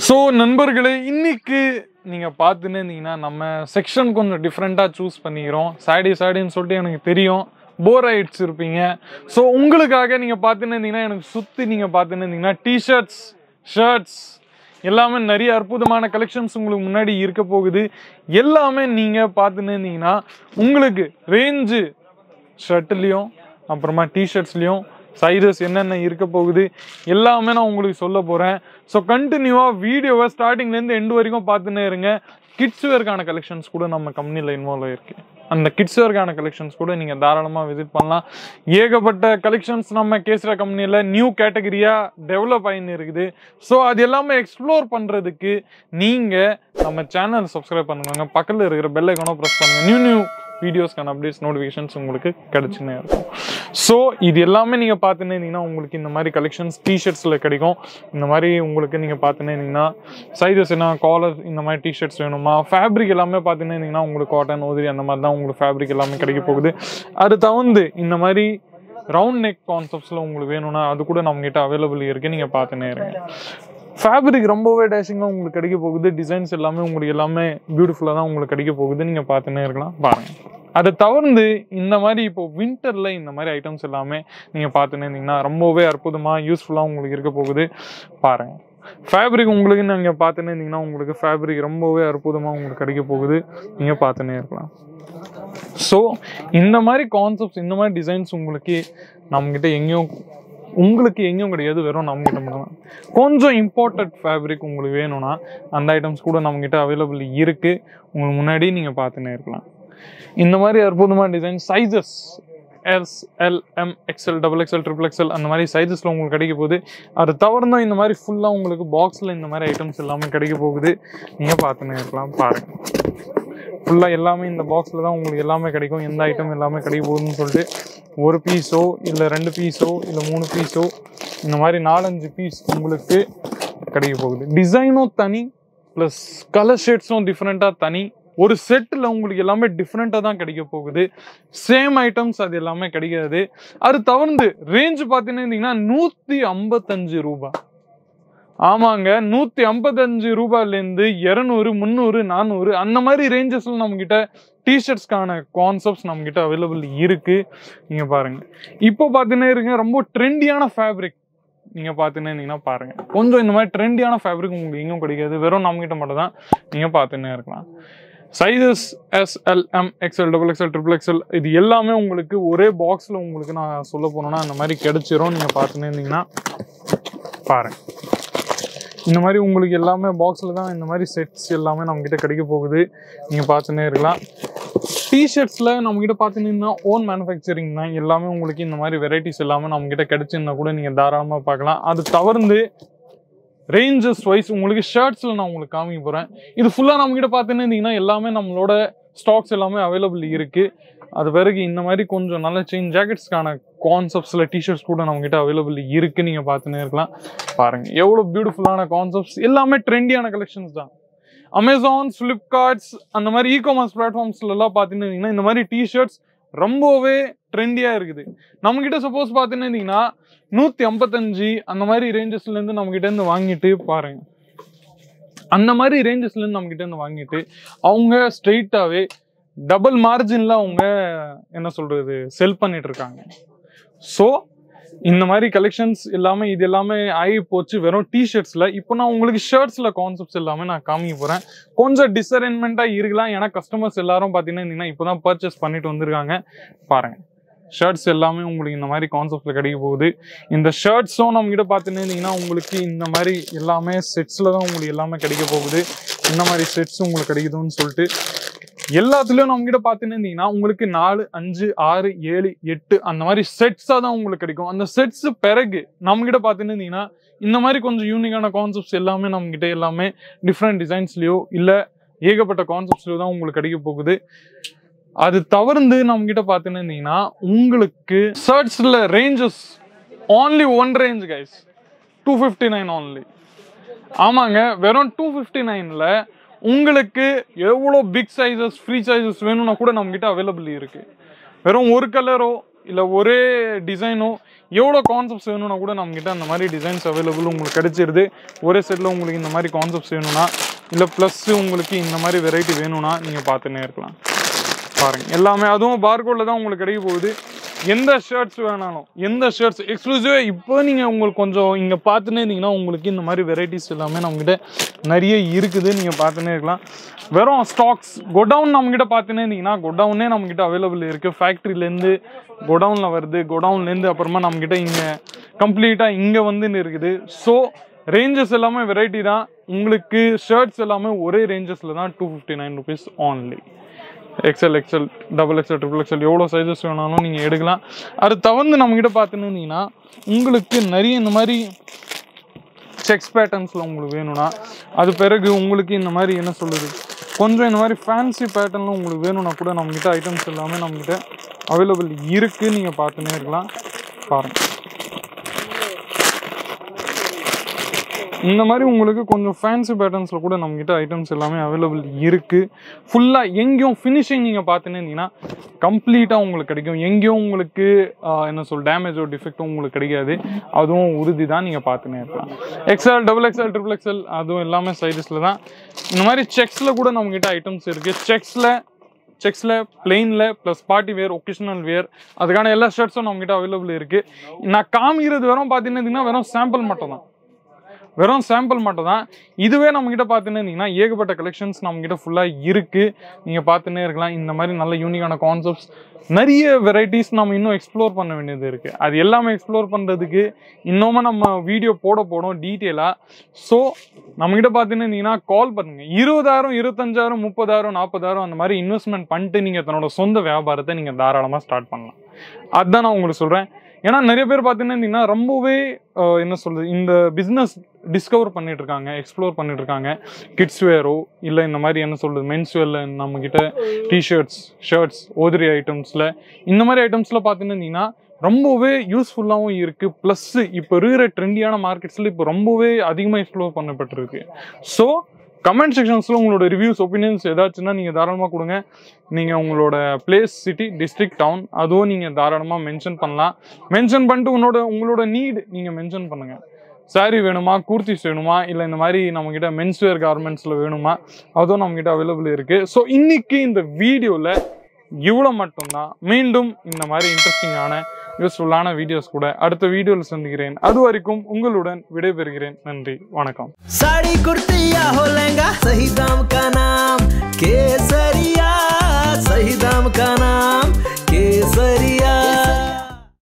so நண்பர்களே இன்னைக்கு நீங்கள் பார்த்துன்னு இருந்தீங்கன்னா நம்ம செக்ஷன் கொஞ்சம் டிஃப்ரெண்ட்டாக சூஸ் பண்ணிக்கிறோம் சாடி சாடின்னு சொல்லிட்டு எனக்கு தெரியும் போர் ஆயிடுச்சு இருப்பீங்க ஸோ உங்களுக்காக நீங்கள் பார்த்துன்னு இருந்தீங்கன்னா எனக்கு சுற்றி நீங்கள் பார்த்துன்னு இருந்தீங்கன்னா டிஷர்ட்ஸ் ஷர்ட்ஸ் எல்லாமே நிறைய அற்புதமான கலெக்ஷன்ஸ் உங்களுக்கு முன்னாடி இருக்க போகுது எல்லாமே நீங்கள் பார்த்துன்னு இருந்தீங்கன்னா உங்களுக்கு ரேஞ்சு ஷர்ட்லேயும் அப்புறமா டிஷர்ட்ஸ்லேயும் சைஸஸ் என்னென்ன இருக்க போகுது எல்லாமே நான் உங்களுக்கு சொல்ல போகிறேன் ஸோ கண்டினியூவாக வீடியோவை ஸ்டார்டிங்லேருந்து எண்டு வரைக்கும் பார்த்துன்னே இருங்க கிட்ஸ் வேர்க்கான கலெக்ஷன்ஸ் கூட நம்ம கம்பெனியில் இன்வால்வ் ஆயிருக்கு அந்த கிட்ஸ் வேர்க்கான கலெக்ஷன்ஸ் கூட நீங்கள் தாராளமாக விசிட் பண்ணலாம் ஏகப்பட்ட கலெக்ஷன்ஸ் நம்ம கேசரா கம்பெனியில் நியூ கேட்டகரியாக டெவலப் ஆகின்னு இருக்குது ஸோ அது எல்லாமே எக்ஸ்ப்ளோர் பண்ணுறதுக்கு நீங்கள் நம்ம சேனல் சப்ஸ்கிரைப் பண்ணுங்க பக்கத்தில் இருக்கிற பெல் ஐக்கானோ ப்ரெஸ் பண்ணுங்கள் நியூ நியூ வீடியோஸ்க்கான அப்டேட்ஸ் நோட்டிஃபிகேஷன்ஸ் உங்களுக்கு கிடச்சுன்னே இருக்கும் ஸோ இது எல்லாமே நீங்கள் பார்த்துன்னு இருந்தீங்கன்னா உங்களுக்கு இந்த மாதிரி கலெக்ஷன்ஸ் டிஷர்ட்ஸில் கிடைக்கும் இந்த மாதிரி உங்களுக்கு நீங்கள் பார்த்துன்னு இருந்தீங்கன்னா சைஸஸ் என்ன காலர் இந்த மாதிரி டிஷர்ட்ஸ் வேணுமா ஃபேப்ரிக் எல்லாமே பார்த்துன்னு இருந்தீங்கன்னா உங்களுக்கு காட்டன் ஓதிரி அந்த மாதிரி தான் உங்களுக்கு ஃபேப்ரிக் எல்லாமே கிடைக்க போகுது அது தவிர்த்து இந்த மாதிரி ரவுண்ட் நெக் கான்செப்ட்ஸில் உங்களுக்கு வேணும்னா அது கூட நம்மகிட்ட அவைலபிள் இருக்குது நீங்கள் பார்த்துன்னே இருங்க ஃபேப்ரிக் ரொம்பவே டேஷிங்காக உங்களுக்கு கிடைக்க போகுது டிசைன்ஸ் எல்லாமே உங்களுக்கு எல்லாமே பியூட்டிஃபுல்லாக தான் உங்களுக்கு கிடைக்க போகுது நீங்கள் பார்த்துன்னே இருக்கலாம் பாருங்கள் அதை தவிர்த்து இந்த மாதிரி இப்போ வின்டரில் இந்த மாதிரி ஐட்டம்ஸ் எல்லாமே நீங்கள் பார்த்துன்னு இருந்தீங்கன்னா ரொம்பவே அற்புதமாக யூஸ்ஃபுல்லாக உங்களுக்கு இருக்க போகுது பாருங்கள் ஃபேப்ரிக் உங்களுக்கு நீங்கள் பார்த்துன்னு இருந்தீங்கன்னா உங்களுக்கு ஃபேப்ரிக் ரொம்பவே அற்புதமாக உங்களுக்கு கிடைக்க போகுது நீங்கள் பார்த்துன்னே இருக்கலாம் ஸோ இந்த மாதிரி கான்செப்ட்ஸ் இந்த மாதிரி டிசைன்ஸ் உங்களுக்கு நம்மக்கிட்ட எங்கேயும் உங்களுக்கு எங்கேயும் கிடையாது வெறும் நம்மகிட்ட மட்டும் தான் கொஞ்சம் இம்பார்ட்டட் ஃபேப்ரிக் உங்களுக்கு வேணும்னா அந்த ஐட்டம்ஸ் கூட நம்மக்கிட்ட அவைலபிள் இருக்குது உங்களுக்கு முன்னாடி நீங்கள் பார்த்துன்னே இருக்கலாம் இந்த மாதிரி அற்புதமான design sizes S L M X L double X L triple X L அந்த மாதிரி சைஸஸில் உங்களுக்கு கிடைக்க போகுது அது தவிர்த்தும் இந்த மாதிரி ஃபுல்லாக உங்களுக்கு பாக்ஸில் இந்த மாதிரி ஐட்டம்ஸ் எல்லாமே கிடைக்க போகுது நீங்கள் பார்த்துன்னே இருக்கலாம் பாருங்கள் ஃபுல்லாக எல்லாமே இந்த பாக்ஸில் தான் உங்களுக்கு எல்லாமே கிடைக்கும் எந்த ஐட்டம் எல்லாமே கிடைக்க போகுதுன்னு சொல்லிட்டு ஒரு பீஸோ இல்லை ரெண்டு பீஸோ இல்லை மூணு பீஸோ இந்த மாதிரி நாலஞ்சு பீஸ் உங்களுக்கு கிடைக்க போகுது டிசைனும் தனி ப்ளஸ் கலர் ஷேட்ஸும் டிஃப்ரெண்ட்டாக தனி ஒரு செட்டில் உங்களுக்கு எல்லாமே டிஃப்ரெண்ட்டாக தான் கிடைக்க போகுது சேம் ஐட்டம்ஸ் அது எல்லாமே கிடைக்காது அது தவிர்த்து ரேஞ்ச் பார்த்தீங்கன்னா நூற்றி ஐம்பத்தஞ்சு ரூபாய் ஆமாங்க நூற்றி ஐம்பத்தஞ்சு ரூபாயிலேருந்து இரநூறு முந்நூறு நானூறு அந்த மாதிரி ரேஞ்சஸில் நம்மக்கிட்ட டிஷர்ட்ஸ்க்கான கான்செப்ட்ஸ் நம்மக்கிட்ட அவைலபிள் இருக்குது நீங்கள் பாருங்கள் இப்போ பார்த்தீங்கன்னா இருங்க ரொம்ப ட்ரெண்டியான ஃபேப்ரிக் நீங்கள் பார்த்துன்னு இருந்தீங்கன்னா பாருங்கள் கொஞ்சம் இந்த மாதிரி ட்ரெண்டியான ஃபேப்ரிக் உங்களுக்கு எங்கேயும் கிடைக்காது வெறும் நம்மகிட்ட மட்டும் தான் நீங்கள் பார்த்துன்னே இருக்கலாம் sizes S L M X L double X L triple X L இது எல்லாமே உங்களுக்கு ஒரே பாக்ஸில் உங்களுக்கு நான் சொல்ல போனோன்னா அந்த மாதிரி கிடைச்சிரும் நீங்கள் பார்த்துன்னு இருந்தீங்கன்னா பாருங்கள் இந்த மாதிரி உங்களுக்கு எல்லாமே பாக்ஸில் தான் இந்த மாதிரி செட்ஸ் எல்லாமே நம்மக்கிட்ட கிடைக்க போகுது நீங்கள் பார்த்துன்னே இருக்கலாம் டிஷர்ட்ஸில் நம்மக்கிட்ட பார்த்துன்னா ஓன் மேனுஃபேக்சரிங் தான் எல்லாமே உங்களுக்கு இந்த மாதிரி வெரைட்டிஸ் எல்லாமே நம்மக்கிட்ட கிடைச்சிருந்தா கூட நீங்கள் தாராளமாக பார்க்கலாம் அது தவிர்த்து ரேஞ்சஸ் வைஸ் உங்களுக்கு ஷர்ட்ஸில் நான் உங்களுக்கு காமிக்க போகிறேன் இது ஃபுல்லாக நம்மக்கிட்ட பார்த்துன்னு இருந்தீங்கன்னா எல்லாமே நம்மளோட ஸ்டாக்ஸ் எல்லாமே அவைலபிள் இருக்குது அது பிறகு இந்த மாதிரி கொஞ்சம் நல்ல செயின் ஜாக்கெட்ஸ்க்கான கான்செப்ட்ஸில் டிஷர்ட்ஸ் கூட நம்மக்கிட்ட அவைலபிள் இருக்குது நீங்கள் பார்த்துன்னே இருக்கலாம் பாருங்கள் எவ்வளோ பியூட்டிஃபுல்லான கான்செப்ட்ஸ் எல்லாமே ட்ரெண்டியான கலெக்ஷன்ஸ் தான் அமேசான் ஃப்ளிப்கார்ட்ஸ் அந்த மாதிரி இ காமர்ஸ் பிளாட்ஃபார்ம்ஸ்லாம் பார்த்துன்னு இந்த மாதிரி டிஷர்ட்ஸ் ரொம்பவே ட்ரெண்டியாக இருக்குது நம்மக்கிட்ட சப்போஸ் பார்த்துன்னு இருந்தீங்கன்னா நூற்றி ஐம்பத்தஞ்சு அந்த மாதிரி ரேஞ்சஸ்லேருந்து நம்மக்கிட்டேருந்து வாங்கிட்டு பாருங்க அந்த மாதிரி ரேஞ்சஸ்லேருந்து நம்மக்கிட்டேருந்து வாங்கிட்டு அவங்க ஸ்ட்ரெயிட்டாகவே டபுள் மார்ஜினில் அவங்க என்ன சொல்கிறது செல் பண்ணிட்டு இருக்காங்க ஸோ இந்த மாதிரி கலெக்ஷன்ஸ் எல்லாமே இது எல்லாமே ஆகி போச்சு வெறும் டிஷர்ட்ஸில் இப்போ நான் உங்களுக்கு ஷர்ட்ஸில் கான்செப்ட்ஸ் எல்லாமே நான் காமிக்க போகிறேன் கொஞ்சம் டிஸ்அரேஞ்ச்மெண்ட்டாக இருக்கலாம் ஏன்னா கஸ்டமர்ஸ் எல்லாரும் பார்த்தீங்கன்னா இப்போ தான் பர்ச்சேஸ் பண்ணிட்டு வந்திருக்காங்க பாருங்கள் ஷர்ட்ஸ் எல்லாமே உங்களுக்கு இந்த மாதிரி கான்செப்ட்ல கிடைக்க போகுது இந்த ஷர்ட்ஸும் நம்ம கிட்ட பார்த்துன்னு உங்களுக்கு இந்த மாதிரி எல்லாமே செட்ஸ்ல தான் உங்களுக்கு எல்லாமே கிடைக்க போகுது இந்த மாதிரி செட்ஸ் உங்களுக்கு கிடைக்குதுன்னு சொல்லிட்டு எல்லாத்துலயும் நம்ம கிட்ட பார்த்துன்னு இருந்தீங்கன்னா உங்களுக்கு நாலு அஞ்சு ஆறு ஏழு எட்டு அந்த மாதிரி செட்ஸா தான் உங்களுக்கு கிடைக்கும் அந்த செட்ஸ் பிறகு நம்ம கிட்ட பார்த்துன்னு இருந்தீங்கன்னா இந்த மாதிரி கொஞ்சம் யூனிக்கான கான்செப்ட்ஸ் எல்லாமே நம்ம கிட்ட எல்லாமே டிஃப்ரெண்ட் டிசைன்ஸ்லயோ இல்ல ஏகப்பட்ட கான்செப்ட்ஸ்லயோ தான் உங்களுக்கு கிடைக்க போகுது அது தவிர்த்து நம்ம கிட்ட பார்த்துன்னு இருந்தீங்கன்னா உங்களுக்கு ஷர்ட்ஸ்ல ranges only one range guys two fifty nine only ஆமாங்க வெறும் டூ ஃபிஃப்டி நைனில் உங்களுக்கு எவ்வளோ பிக் சைஸஸ் ஃப்ரீ சைஸஸ் வேணும்னா கூட நம்மக்கிட்ட அவைலபிள் இருக்குது வெறும் ஒரு கலரோ இல்லை ஒரே டிசைனோ எவ்வளோ கான்செப்ட்ஸ் வேணும்னா கூட நம்மகிட்ட அந்த மாதிரி டிசைன்ஸ் அவைலபிள் உங்களுக்கு கிடைச்சிருது ஒரே செட்டில் உங்களுக்கு இந்த மாதிரி கான்செப்ட்ஸ் வேணும்னா இல்லை ப்ளஸ் உங்களுக்கு இந்த மாதிரி வெரைட்டி வேணும்னா நீங்கள் பார்த்துன்னே இருக்கலாம் பாருங்க எல்லாமே அதுவும் பார்கோடில் தான் உங்களுக்கு கிடைக்க போகுது எந்த ஷர்ட்ஸ் வேணாலும் எந்த ஷர்ட்ஸ் எக்ஸ்க்ளூசிவாக இப்போ நீங்கள் உங்களுக்கு கொஞ்சம் இங்கே பார்த்துனே இருந்தீங்கன்னா உங்களுக்கு இந்த மாதிரி வெரைட்டிஸ் எல்லாமே நம்மக்கிட்ட நிறைய இருக்குது நீங்கள் பார்த்துனே இருக்கலாம் வெறும் ஸ்டாக்ஸ் கொடவுன் நம்மக்கிட்ட பார்த்துனே இருந்தீங்கன்னா கொடவுனே நம்மக்கிட்ட அவைலபிள் இருக்குது ஃபேக்ட்ரிலேருந்து கொடவுனில் வருது கொடவுன்லேருந்து அப்புறமா நம்மக்கிட்ட இங்கே கம்ப்ளீட்டாக இங்கே வந்து இருக்குது ஸோ ரேஞ்சஸ் எல்லாமே வெரைட்டி தான் உங்களுக்கு ஷர்ட்ஸ் எல்லாமே ஒரே ரேஞ்சஸில் தான் two fifty nine rupees only X L X L double X L triple X L எவ்வளோ சைஸஸ் வேணாலும் நீங்கள் எடுக்கலாம் அது தவிர்த்து நம்மக்கிட்ட பார்த்துன்னு இருந்தீங்கன்னா உங்களுக்கு நிறைய இந்த மாதிரி செக்ஸ் பேட்டர்ன்ஸில் உங்களுக்கு வேணும்னா அது பிறகு உங்களுக்கு இந்த மாதிரி என்ன சொல்லுது கொஞ்சம் இந்த மாதிரி ஃபேன்சி பேட்டர்னில் உங்களுக்கு வேணும்னா கூட நம்மக்கிட்ட ஐட்டம்ஸ் எல்லாமே நம்மக்கிட்ட அவைலபிள் இருக்குது நீங்கள் பார்த்துன்னே இருக்கலாம் பாருங்கள் இந்த மாதிரி உங்களுக்கு கொஞ்சம் ஃபேன்சி பேட்டர்ன்ஸில் கூட நம்மக்கிட்ட ஐட்டம்ஸ் எல்லாமே அவைலபிள் இருக்குது ஃபுல்லாக எங்கேயும் ஃபினிஷிங் நீங்கள் பார்த்துன்னு இருந்தீங்கன்னா கம்ப்ளீட்டாக உங்களுக்கு கிடைக்கும் எங்கேயும் உங்களுக்கு ஆஹ், என்ன சொல் டேமேஜோ டிஃபெக்ட்டோ உங்களுக்கு கிடைக்காது அதுவும் உறுதி தான் நீங்கள் பார்த்துன்னே இருக்கலாம் X L double X L triple X L அதுவும் எல்லாமே சைஸஸில் தான் இந்த மாதிரி செக்ஸில் கூட நம்மக்கிட்ட ஐட்டம்ஸ் இருக்குது செக்ஸில் செக்ஸில் பிளெயினில் plus party wear occasional wear அதுக்கான எல்லா ஷர்ட்ஸும் நம்மக்கிட்ட அவைலபிள் இருக்குது நான் காமிக்கிறது வெறும் பார்த்தீங்கன்னா வெறும் சாம்பிள் மட்டும் தான் வெறும் சாம்பிள் மட்டும் தான் இதுவே நம்மக்கிட்ட பார்த்துன்னு இருந்தீங்கன்னா ஏகப்பட்ட கலெக்ஷன்ஸ் நம்மக்கிட்ட ஃபுல்லாக இருக்குது நீங்கள் பார்த்துன்னே இருக்கலாம் இந்த மாதிரி நல்ல யூனிக்கான கான்செப்ட்ஸ் நிறைய வெரைட்டிஸ் நம்ம இன்னும் எக்ஸ்ப்ளோர் பண்ண வேண்டியது இருக்குது அது எல்லாமே எக்ஸ்ப்ளோர் பண்ணுறதுக்கு இன்னமும் நம்ம வீடியோ போட போடும் டீட்டெயிலாக ஸோ நம்மக்கிட்ட பார்த்துன்னு இருந்தீங்கன்னா கால் பண்ணுங்கள் இருபதாயிரம் இருபத்தஞ்சாயிரம் முப்பதாயிரம் நாற்பதாயிரம் அந்த மாதிரி இன்வெஸ்ட்மெண்ட் பண்ணிட்டு நீங்கள் தன்னோட சொந்த வியாபாரத்தை நீங்கள் தாராளமாக ஸ்டார்ட் பண்ணலாம் அதுதான் நான் உங்களுக்கு சொல்கிறேன் ஏன்னா நிறைய பேர் பார்த்தீங்கன்னா இருந்தீங்கன்னா ரொம்பவே அஹ், என்ன சொல்றது இந்த பிஸ்னஸ் டிஸ்கவர் பண்ணிட்டு இருக்காங்க எக்ஸ்ப்ளோர் பண்ணிட்டு இருக்காங்க கிட்ஸ் வேரோ இல்லை இந்த மாதிரி என்ன சொல்றது மென்ஸ் வேர்ல நம்ம கிட்ட டிஷர்ட்ஸ் ஷர்ட்ஸ் ஓதிரி ஐட்டம்ஸ்ல இந்த மாதிரி ஐட்டம்ஸ்ல பார்த்தீங்கன்னா இருந்தீங்கன்னா ரொம்பவே யூஸ்ஃபுல்லாகவும் இருக்கு ப்ளஸ் இப்போ இருக்கிற ட்ரெண்டியான மார்க்கெட்ஸ்ல இப்போ ரொம்பவே அதிகமாக எக்ஸ்ப்ளோர் பண்ணப்பட்டிருக்கு ஸோ கமெண்ட் செக்ஷன்ஸில் உங்களோட ரிவ்யூஸ் ஒப்பீனியன்ஸ் ஏதாச்சுன்னா நீங்கள் தாராளமாக கொடுங்க நீங்கள் உங்களோட பிளேஸ் சிட்டி டிஸ்ட்ரிக்ட் டவுன் அதுவும் நீங்கள் தாராளமாக மென்ஷன் பண்ணலாம் மென்ஷன் பண்ணிட்டு உன்னோட உங்களோட நீட் நீங்கள் மென்ஷன் பண்ணுங்கள் saree வேணுமா கூர்த்திஸ் வேணுமா இல்லை இந்த மாதிரி நம்மக்கிட்ட மென்ஸ்வேர் கார்மெண்ட்ஸில் வேணுமா அதுவும் நம்மக்கிட்ட அவைலபிள் இருக்குது ஸோ இன்னைக்கு இந்த வீடியோவில் இவ்வளோ மட்டும்தான் மீண்டும் இந்த மாதிரி இன்ட்ரெஸ்டிங்கான யூஸ்ஃபுல்லான வீடியோஸ் கூட அடுத்த வீடியோவில் சந்திக்கிறேன் அது வரைக்கும் உங்களுடன் விடைபெறுகிறேன் நன்றி வணக்கம் साड़ी कुर्ती या हो लहंगा सही दाम का नाम केसरिया सही दाम का नाम केसरिया